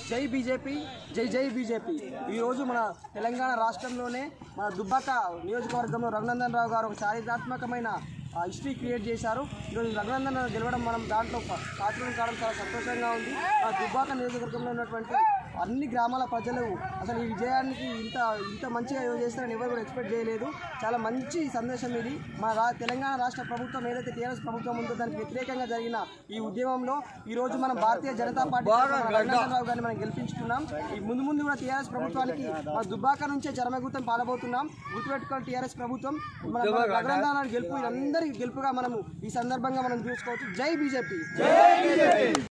జై బీజేపీ జై జై బీజేపీ ఈరోజు మన తెలంగాణ రాష్ట్రంలోనే మన దుబ్బాక నియోజకవర్గంలో రఘునందన్ రావు గారు ఒక చారిత్రాత్మకమైన ఆ, హిస్టరీ క్రియేట్ చేశారు ఈరోజు రఘునందన్ రావు గెలవడం మనం దాంట్లో పా- పాత్రలు కావడం చాలా సంతోషంగా ఉంది మన దుబ్బాక నియోజకవర్గంలో ఉన్నటువంటి అన్ని గ్రామాల ప్రజలు అసలు ఈ విజయానికి ఇంత ఇంత మంచిగా చేస్తారని ఎవరు కూడా ఎక్స్పెక్ట్ చేయలేదు చాలా మంచి సందేశం ఇది మన రా తెలంగాణ రాష్ట్ర ప్రభుత్వం ఏదైతే టీఆర్ఎస్ ప్రభుత్వం ఉందో దానికి వ్యతిరేకంగా జరిగిన ఈ ఉద్యమంలో ఈ రోజు మనం భారతీయ జనతా పార్టీ తరఫున రఘునందన్ రావు గారిని మనం గెలిపించుకున్నాం ఈ ముందు ముందు కూడా టీఆర్ఎస్ ప్రభుత్వానికి మన దుబ్బాక నుంచే చరమగుతం పాలబోతున్నాం గుర్తుపెట్టుకోవాలి టీఆర్ఎస్ ప్రభుత్వం మన రఘునందన్ రావు గెలుపు అందరి గెలుపుగా మనము ఈ సందర్భంగా మనం చూసుకోవచ్చు జై బీజేపీ